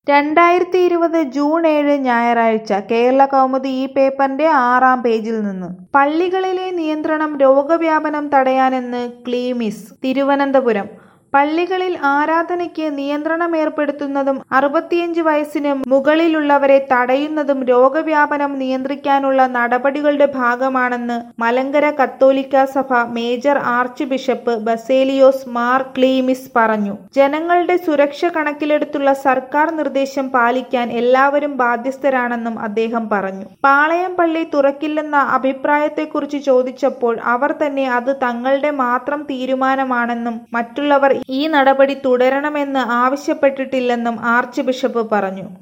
രണ്ടായിരത്തി ഇരുപത് ജൂൺ ഏഴ് ഞായറാഴ്ച കേരളകൗമുദി ഈ പേപ്പറിന്റെ ആറാം പേജിൽ നിന്ന് പള്ളികളിലെ നിയന്ത്രണം രോഗവ്യാപനം തടയാനെന്ന് ക്ലീമിസ് തിരുവനന്തപുരം പള്ളികളിൽ ആരാധനയ്ക്ക് നിയന്ത്രണമേർപ്പെടുത്തുന്നതും അറുപത്തിയഞ്ച് വയസ്സിന് മുകളിലുള്ളവരെ തടയുന്നതും രോഗവ്യാപനം നിയന്ത്രിക്കാനുള്ള നടപടികളുടെ ഭാഗമാണെന്ന് മലങ്കര കത്തോലിക്കാ സഭ major archbishop Baselios Mar Cleemis പറഞ്ഞു ജനങ്ങളുടെ സുരക്ഷ കണക്കിലെടുത്തുള്ള സർക്കാർ നിർദ്ദേശം പാലിക്കാൻ എല്ലാവരും ബാധ്യസ്ഥരാണെന്നും അദ്ദേഹം പറഞ്ഞു പാളയം പള്ളി തുറക്കില്ലെന്ന അഭിപ്രായത്തെക്കുറിച്ച് ചോദിച്ചപ്പോൾ അവർ തന്നെ അത് തങ്ങളുടെ മാത്രം തീരുമാനമാണെന്നും മറ്റുള്ളവർ ഈ നടപടി തുടരണമെന്ന് ആവശ്യപ്പെട്ടിട്ടില്ലെന്നും ആർച്ച് ബിഷപ്പ് പറഞ്ഞു